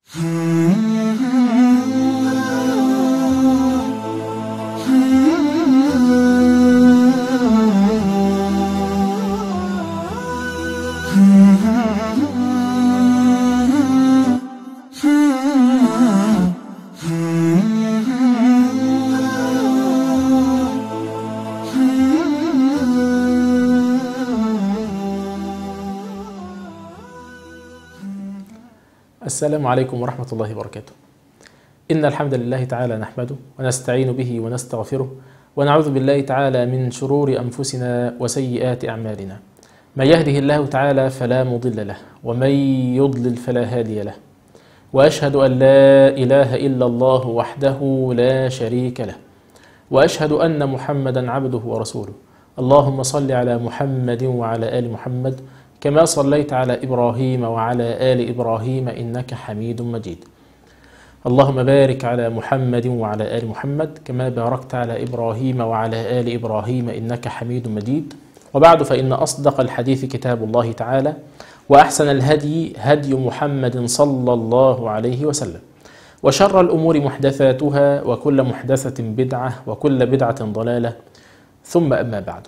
السلام عليكم ورحمة الله وبركاته. إن الحمد لله تعالى نحمده ونستعين به ونستغفره ونعوذ بالله تعالى من شرور أنفسنا وسيئات أعمالنا. من يهده الله تعالى فلا مضل له ومن يضلل فلا هادي له. وأشهد أن لا إله إلا الله وحده لا شريك له. وأشهد أن محمدا عبده ورسوله. اللهم صل على محمد وعلى آل محمد كما صليت على ابراهيم وعلى ال ابراهيم انك حميد مجيد اللهم بارك على محمد وعلى ال محمد كما باركت على ابراهيم وعلى ال ابراهيم انك حميد مجيد وبعد فان اصدق الحديث كتاب الله تعالى واحسن الهدي هدي محمد صلى الله عليه وسلم وشر الامور محدثاتها وكل محدثه بدعه وكل بدعه ضلاله ثم اما بعد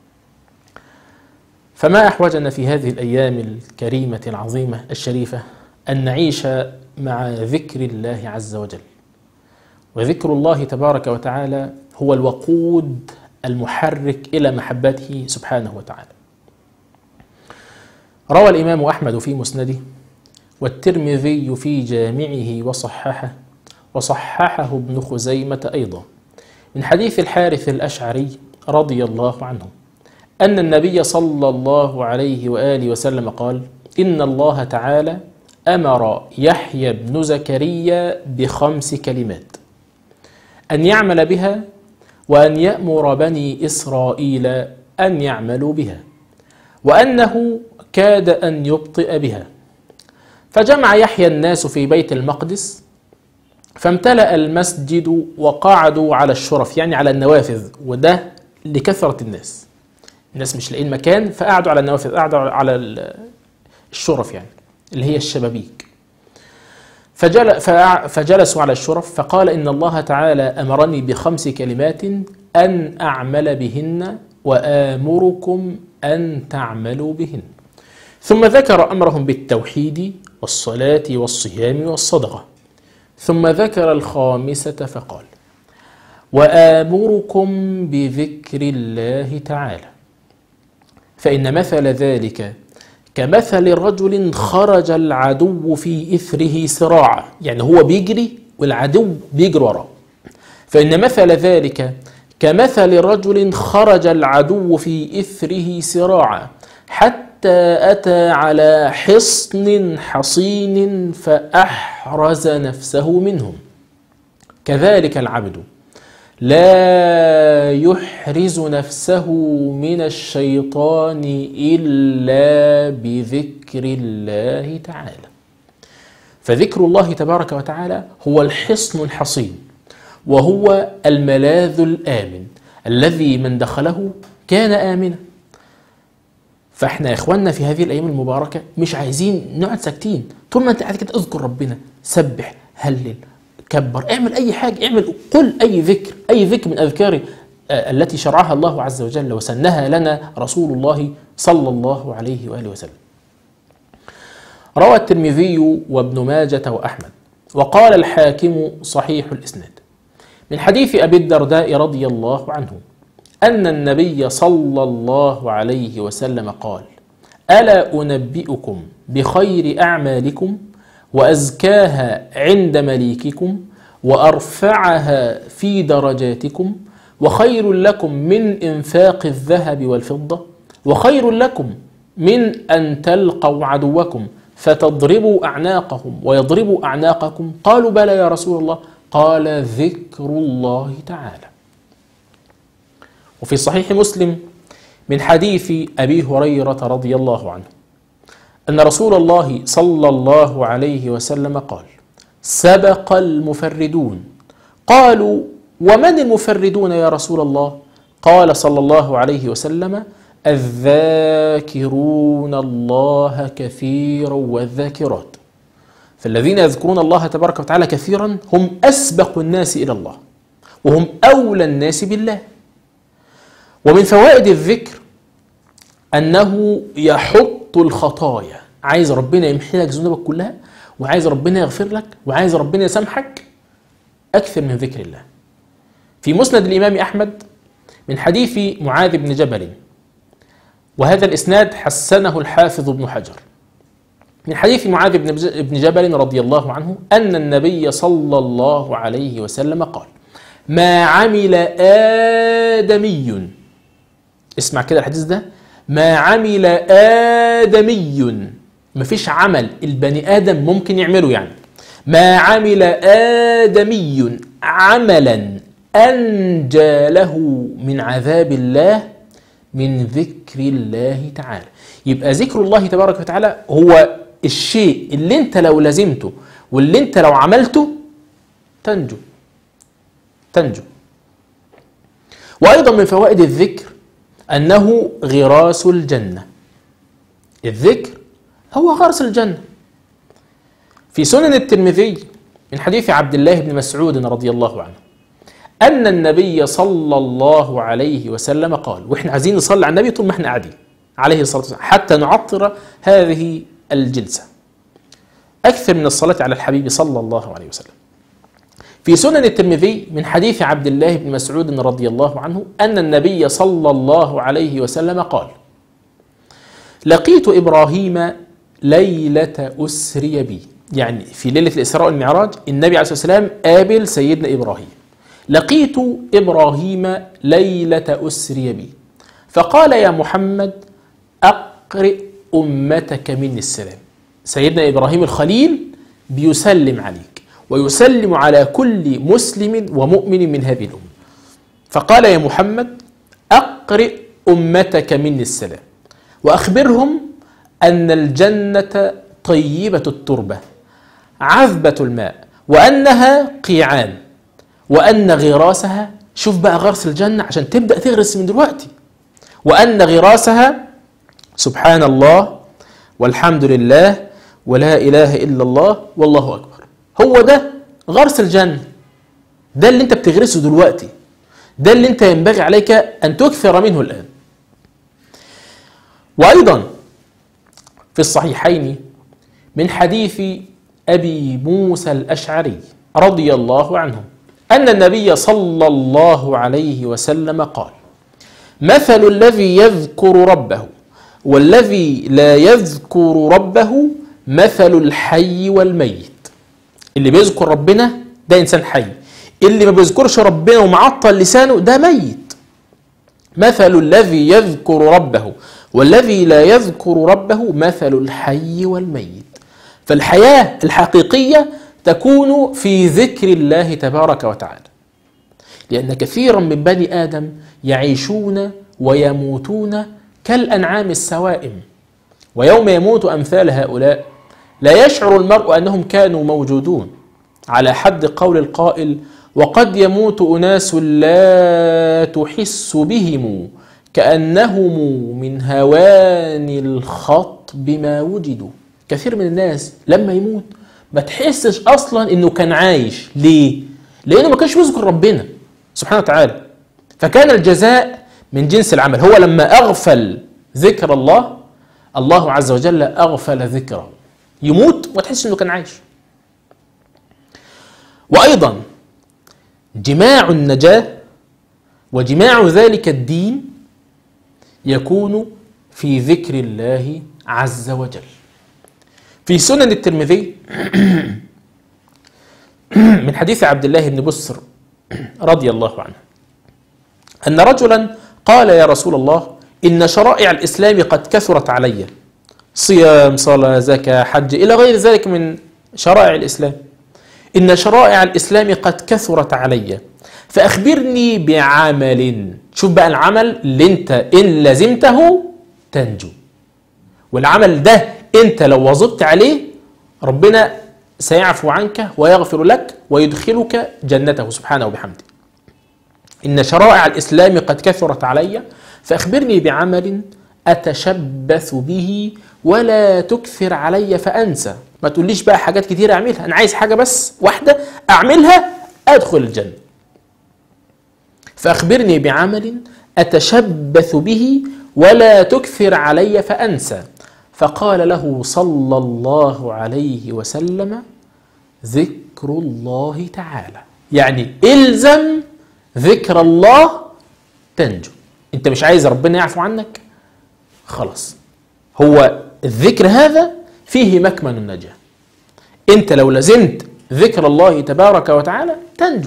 فما احوجنا في هذه الايام الكريمه العظيمه الشريفه ان نعيش مع ذكر الله عز وجل وذكر الله تبارك وتعالى هو الوقود المحرك الى محبته سبحانه وتعالى روى الامام احمد في مسنده والترمذي في جامعه وصححه وصححه ابن خزيمه ايضا من حديث الحارث الاشعري رضي الله عنه أن النبي صلى الله عليه وآله وسلم قال إن الله تعالى أمر يحيى بن زكريا بخمس كلمات أن يعمل بها وأن يأمر بني إسرائيل أن يعملوا بها وأنه كاد أن يبطئ بها فجمع يحيى الناس في بيت المقدس فامتلأ المسجد وقعدوا على الشرف يعني على النوافذ وده لكثرة الناس الناس مش لاقيين مكان فقعدوا على النوافذ قعدوا على الشرف يعني اللي هي الشبابيك فجل فجلسوا على الشرف فقال إن الله تعالى أمرني بخمس كلمات أن أعمل بهن وآمركم أن تعملوا بهن ثم ذكر أمرهم بالتوحيد والصلاة والصيام والصدقة ثم ذكر الخامسة فقال وآمركم بذكر الله تعالى فإن مثل ذلك كمثل رجل خرج العدو في إثره سراعا يعني هو بيجري والعدو بيجري وراه فإن مثل ذلك كمثل رجل خرج العدو في إثره سراعا حتى أتى على حصن حصين فأحرز نفسه منهم كذلك العبد لا يحرز نفسه من الشيطان الا بذكر الله تعالى فذكر الله تبارك وتعالى هو الحصن الحصين وهو الملاذ الامن الذي من دخله كان امنا فاحنا يا اخواننا في هذه الايام المباركه مش عايزين نقعد ساكتين طول ما انت قاعد كده اذكر ربنا سبح هلل كبر اعمل اي حاجه اعمل قل اي ذكر اي ذكر من اذكار التي شرعها الله عز وجل وسنها لنا رسول الله صلى الله عليه واله وسلم. روى الترمذي وابن ماجه واحمد وقال الحاكم صحيح الاسناد من حديث ابي الدرداء رضي الله عنه ان النبي صلى الله عليه وسلم قال: الا انبئكم بخير اعمالكم وازكاها عند مليككم وارفعها في درجاتكم وخير لكم من انفاق الذهب والفضه وخير لكم من ان تلقوا عدوكم فتضربوا اعناقهم ويضربوا اعناقكم قالوا بلى يا رسول الله قال ذكر الله تعالى وفي صحيح مسلم من حديث ابي هريره رضي الله عنه ان رسول الله صلى الله عليه وسلم قال سبق المفردون قالوا ومن المفردون يا رسول الله قال صلى الله عليه وسلم الذاكرون الله كثيرا والذاكرات فالذين يذكرون الله تبارك وتعالى كثيرا هم أسبق الناس إلى الله وهم أولى الناس بالله ومن فوائد الذكر أنه يحط الخطايا عايز ربنا يمحي لك ذنوبك كلها وعايز ربنا يغفر لك وعايز ربنا يسامحك أكثر من ذكر الله في مسند الإمام أحمد من حديث معاذ بن جبل وهذا الإسناد حسنه الحافظ ابن حجر من حديث معاذ بن جبل رضي الله عنه أن النبي صلى الله عليه وسلم قال ما عمل آدمي اسمع كده الحديث ده ما عمل آدمي ما فيش عمل البني آدم ممكن يعمله يعني ما عمل آدمي عملا أنجى له من عذاب الله من ذكر الله تعالى يبقى ذكر الله تبارك وتعالى هو الشيء اللي انت لو لزمته واللي انت لو عملته تنجو تنجو وأيضا من فوائد الذكر أنه غراس الجنة الذكر هو غرس الجنة في سنن الترمذي من حديث عبد الله بن مسعود رضي الله عنه أن النبي صلى الله عليه وسلم قال وإحنا عايزين نصلي على النبي طول ما إحنا قاعدين عليه الصلاة والسلام حتى نعطر هذه الجلسة أكثر من الصلاة على الحبيب صلى الله عليه وسلم في سنن الترمذي من حديث عبد الله بن مسعود رضي الله عنه أن النبي صلى الله عليه وسلم قال لقيت إبراهيم ليلة أسري بي يعني في ليلة الإسراء والمعراج النبي عليه الصلاة والسلام قابل سيدنا إبراهيم لقيت إبراهيم ليلة أسري بي فقال يا محمد أقرئ أمتك مني السلام سيدنا إبراهيم الخليل بيسلم عليك ويسلم على كل مسلم ومؤمن من هذه الأمة فقال يا محمد أقرئ أمتك مني السلام وأخبرهم أن الجنة طيبة التربة عذبة الماء وأنها قيعان وأن غراسها شوف بقى غرس الجنة عشان تبدأ تغرس من دلوقتي وأن غراسها سبحان الله والحمد لله ولا إله إلا الله والله أكبر هو ده غرس الجنة ده اللي انت بتغرسه دلوقتي ده اللي انت ينبغي عليك أن تكثر منه الآن وأيضا في الصحيحين من حديث أبي موسى الأشعري رضي الله عنه أن النبي صلى الله عليه وسلم قال مثل الذي يذكر ربه والذي لا يذكر ربه مثل الحي والميت اللي بيذكر ربنا ده إنسان حي اللي ما بيذكرش ربنا ومعطل لسانه ده ميت مثل الذي يذكر ربه والذي لا يذكر ربه مثل الحي والميت فالحياة الحقيقية تكون في ذكر الله تبارك وتعالى لأن كثيرا من بني آدم يعيشون ويموتون كالأنعام السوائم ويوم يموت أمثال هؤلاء لا يشعر المرء أنهم كانوا موجودون على حد قول القائل وقد يموت أناس لا تحس بهم كأنهم من هوان الخطب ما وجدوا كثير من الناس لما يموت ما تحسش اصلا انه كان عايش ليه لانه ما كانش بيذكر ربنا سبحانه وتعالى فكان الجزاء من جنس العمل هو لما اغفل ذكر الله الله عز وجل اغفل ذكره يموت وتحس انه كان عايش وايضا جماع النجاه وجماع ذلك الدين يكون في ذكر الله عز وجل في سنن الترمذي من حديث عبد الله بن بسر رضي الله عنه أن رجلا قال يا رسول الله إن شرائع الإسلام قد كثرت علي صيام صلاة زكاة حج إلى غير ذلك من شرائع الإسلام إن شرائع الإسلام قد كثرت علي فأخبرني بعمل شوف بقى العمل اللي أنت إن لزمته تنجو والعمل ده أنت لو واظبت عليه ربنا سيعفو عنك ويغفر لك ويدخلك جنته سبحانه وبحمده إن شرائع الإسلام قد كثرت علي فأخبرني بعمل أتشبث به ولا تكثر علي فأنسى ما تقوليش بقى حاجات كتير أعملها أنا عايز حاجة بس واحدة أعملها أدخل الجنة فأخبرني بعمل أتشبث به ولا تكثر علي فأنسى فقال له صلى الله عليه وسلم ذكر الله تعالى يعني الزم ذكر الله تنجو انت مش عايز ربنا يعفو عنك خلاص هو الذكر هذا فيه مكمن النجاة انت لو لزمت ذكر الله تبارك وتعالى تنجو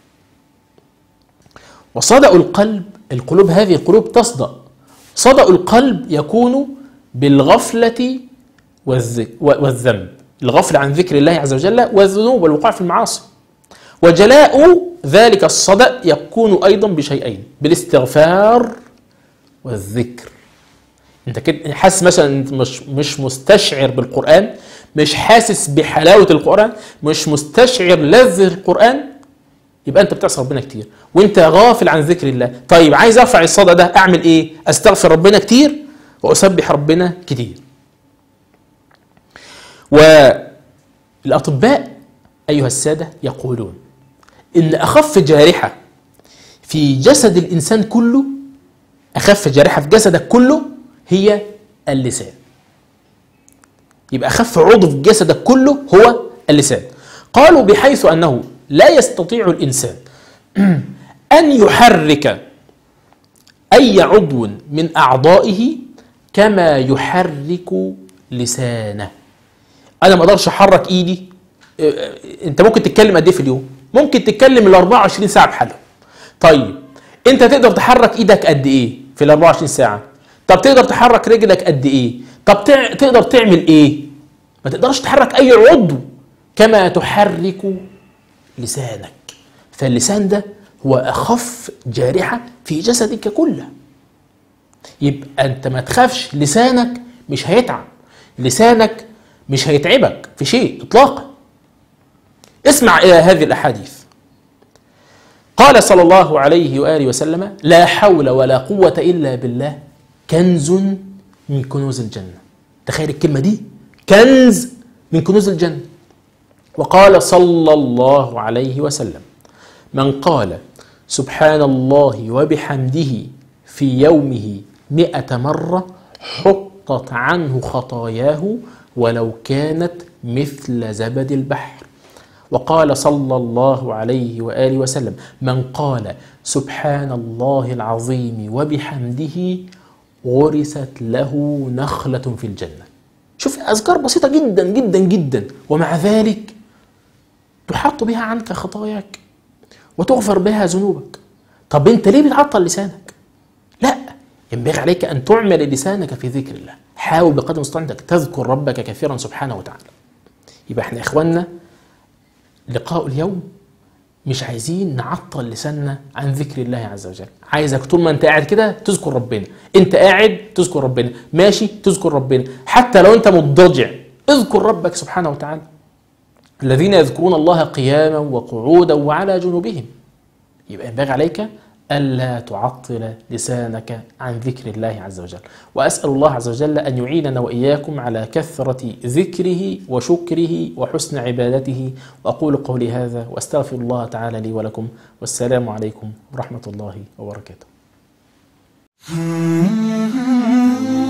وصدأ القلب القلوب هذه القلوب تصدأ صدأ القلب يكون بالغفلة والذنب الغفلة عن ذكر الله عز وجل والذنوب والوقوع في المعاصي وجلاء ذلك الصدأ يكون أيضا بشيئين بالاستغفار والذكر انت كده حاسس مثلا انت مش مش مستشعر بالقرآن مش حاسس بحلاوة القرآن مش مستشعر لذة القرآن يبقى انت بتعصي ربنا كتير وانت غافل عن ذكر الله طيب عايز ارفع الصدى ده اعمل ايه استغفر ربنا كتير واسبح ربنا كتير والاطباء ايها الساده يقولون ان اخف جارحه في جسد الانسان كله اخف جارحه في جسدك كله هي اللسان يبقى اخف عضو في جسدك كله هو اللسان قالوا بحيث انه لا يستطيع الانسان ان يحرك اي عضو من اعضائه كما يحرك لسانه انا ما اقدرش احرك ايدي انت ممكن تتكلم قد ايه في اليوم ممكن تتكلم ال 24 ساعه بحالهم طيب انت تقدر تحرك ايدك قد ايه في ال 24 ساعه طب تقدر تحرك رجلك قد ايه طب تقدر تعمل ايه ما تقدرش تحرك اي عضو كما تحرك لسانك فاللسان ده هو اخف جارحه في جسدك كله يبقى انت ما تخافش لسانك مش هيتعب لسانك مش هيتعبك في شيء اطلاقا اسمع الى هذه الاحاديث قال صلى الله عليه واله وسلم لا حول ولا قوه الا بالله كنز من كنوز الجنه تخيل الكلمه دي كنز من كنوز الجنه وقال صلى الله عليه وسلم من قال سبحان الله وبحمده في يومه مئة مرة حطت عنه خطاياه ولو كانت مثل زبد البحر وقال صلى الله عليه وآله وسلم من قال سبحان الله العظيم وبحمده غرست له نخلة في الجنة شوف أذكار بسيطة جدا جدا جدا ومع ذلك تحط بها عنك خطاياك وتغفر بها ذنوبك طب انت ليه بتعطل لسانك لا ينبغي عليك ان تعمل لسانك في ذكر الله حاول بقدر المستطاع انك تذكر ربك كثيرا سبحانه وتعالى يبقى احنا اخواننا لقاء اليوم مش عايزين نعطل لساننا عن ذكر الله عز وجل عايزك طول ما انت قاعد كده تذكر ربنا انت قاعد تذكر ربنا ماشي تذكر ربنا حتى لو انت مضطجع اذكر ربك سبحانه وتعالى الذين يذكرون الله قياما وقعودا وعلى جنوبهم يبقى ينبغي عليك ألا تعطل لسانك عن ذكر الله عز وجل وأسأل الله عز وجل أن يعيننا وإياكم على كثرة ذكره وشكره وحسن عبادته وأقول قولي هذا وأستغفر الله تعالى لي ولكم والسلام عليكم ورحمة الله وبركاته